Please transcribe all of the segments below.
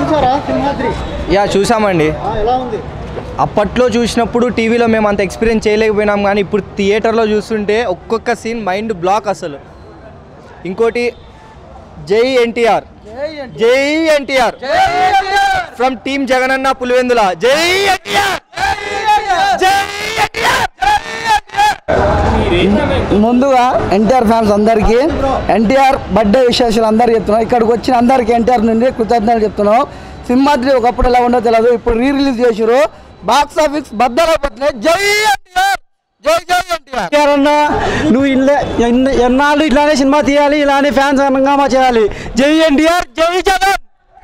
చూసారా సింహాద్రి యా చూసామండి ఆ, ఎలా ఉంది అప్పట్లో చూసినప్పుడు టీవీలో మేము అంత ఎక్స్పీరియన్స్ చేయలేకపోయినాం కానీ ఇప్పుడు థియేటర్లో చూస్తుంటే ఒక్కొక్క సీన్ మైండ్ బ్లాక్ అసలు ఇంకోటి జై ఎన్టీఆర్ జై ఎన్టీఆర్ ఫ్రమ్ టీమ్ జగనన్న పులివెందుల జై ఎన్టీఆర్ జై ఎన్టీఆర్ ముందుగా ఎన్టీఆర్ ఫ్యాన్స్ అందరికీ ఎన్టీఆర్ బర్త్డే విశేషాలు అందరికీ చెప్తున్నాం ఇక్కడికి వచ్చిన అందరికీ ఎన్టీఆర్ నుండి కృతజ్ఞతలు చెప్తున్నాం సింహాద్రి ఒకప్పుడు ఎలా ఉండో తెలియదు ఇప్పుడు రీ రిలీజ్ చేసారు బాక్స్ ఆఫీస్ బద్దలు పట్టినాయి జై ఎన్టీఆర్ జై జై ఎన్టీఆర్ అన్న నువ్వు ఇల్లే ఎన్న- ఎన్నాళ్ళు ఇట్లానే సినిమా తీయాలి ఇలానే ఫ్యాన్స్ హంగామా చేయాలి జై ఎన్టీఆర్ జై Jagan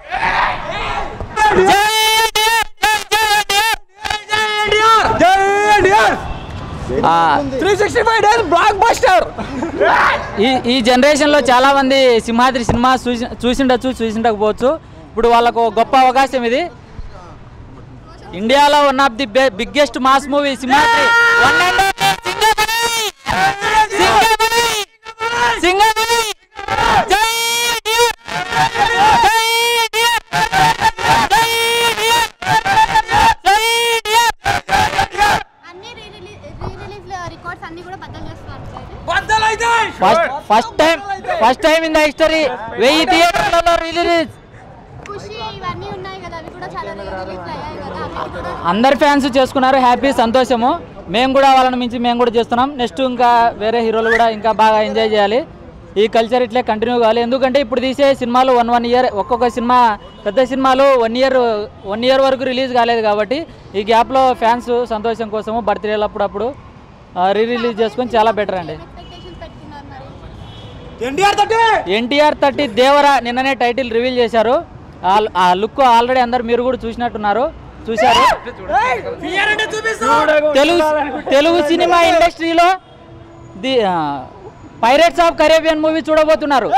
three sixty five days blockbuster ఈ ఈ జనరేషన్లో చాలా మంది సింహాద్రి సినిమా చూసి చూసిండొచ్చు చూసిండకపోవచ్చు ఇప్పుడు వాళ్ళకు ఒక గొప్ప అవకాశం ఇది ఇండియాలో one of the biggest mass movie Simhadri One and only సింగమణి! సింగమణి! సింగమణి! జై ఎన్టీఆర్! జై ఎన్టీఆర్! జై ఎన్టీఆర్! జై ఎన్టీఆర్! అన్ని re release re release records అన్ని కూడా బద్దలు చేస్తున్నారు first first time first time in the history వెయ్యి థియేటర్లలో రిలీజ్ ఖుషి ఇవన్నీ ఉన్నాయి కదా అవి కూడా చాలా రీ రిలీజ్ అయ్యాయి కదా అవి కూడా అందరు ఫ్యాన్స్ చేసుకున్నారు హ్యాపీ సంతోషము మేము కూడా వాళ్ళని మించి మేము కూడా చేస్తున్నాం నెక్స్ట్ ఇంకా వేరే హీరోలు కూడా ఇంకా బాగా ఎంజాయ్ చేయాలి ఈ కల్చర్ ఇట్లే కంటిన్యూ కావాలి ఎందుకంటే ఇప్పుడు తీసే సినిమాలు వన్ వన్ ఇయర్ ఒక్కొక్క సినిమా పెద్ద సినిమాలు వన్ ఇయర్ వన్ ఇయర్ వరకు రిలీజ్ కాలేదు కాబట్టి ఈ గ్యాప్లో ఫ్యాన్స్ సంతోషం కోసము బర్త్డేలు అప్పుడప్పుడు రీ రిలీజ్ చేసుకొని చాలా బెటర్ అండి ఎక్స్పెక్టేషన్స్ పెట్టుకున్నారు మరి ఎన్టీఆర్ థర్టీ దేవరా నిన్ననే టైటిల్ రివీల్ చేశారు ఆ- ఆ లుక్ ఆల్రెడీ అందరు మీరు కూడా చూసినట్టున్నారు చూశారు తెలుగు తెలుగు సినిమా ఇండస్ట్రీలో the pirates of Caribbean movie చూడబోతున్నారు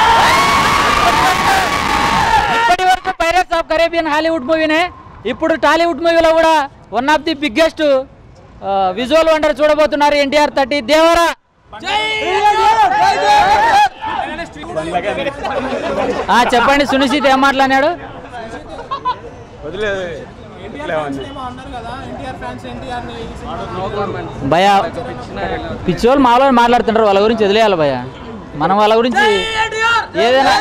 ఇప్పటి వరకు పైరేట్స్ ఆఫ్ కరేబియన్ హాలీవుడ్ మూవీనే ఇప్పుడు టాలీవుడ్ మూవీలో కూడా one of the biggest visual wonder చూడబోతున్నారు ఎన్టీఆర్ థర్టీ దేవరా ఆ, చెప్పండి సునిశ్చిత్ ఏం మాట్లాడినాడు భయ పిచ్చోళ్ళు మాలో మాట్లాడుతుంటారు వాళ్ళ గురించి వదిలేయాలి భయ మనం వాళ్ళ గురించి ఏదైనా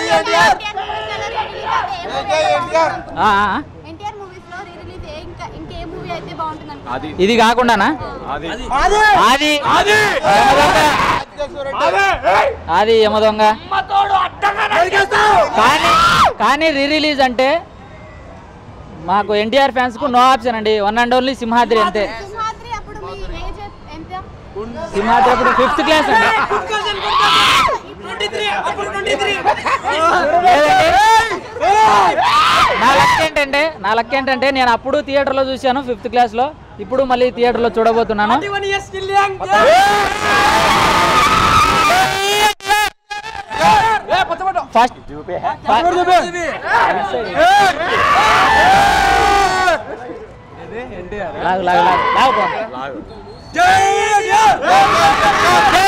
ఆ, ఆ, ఆ. ఎన్టీఆర్ మూవీస్ లో రీ రిలీజ్ ఇంకా ఇంకే మూవీ అయితే బాగుంటుంది అనుకుంటున్నారు? ఇది కాకుండానా అది అది యమ దొంగ కానీ కానీ రీ రిలీజ్ అంటే మాకు ఎన్టీఆర్ ఫ్యాన్స్ కు నో ఆప్షన్ అండి వన్ అండ్ ఓన్లీ సింహాద్రి అంతే సింహాద్రి అప్పుడు మీ ఏజ్ ఎంత సింహాద్రి అప్పుడు ఫిఫ్త్ క్లాస్ అండి నా లక్ ఏంటంటే నా లక్ ఏంటంటే నేను అప్పుడు థియేటర్లో చూశాను ఫిఫ్త్ క్లాస్లో ఇప్పుడు మళ్ళీ థియేటర్లో చూడబోతున్నాను ఫస్ట్ లాగు లాగు లాగు లాగు పో.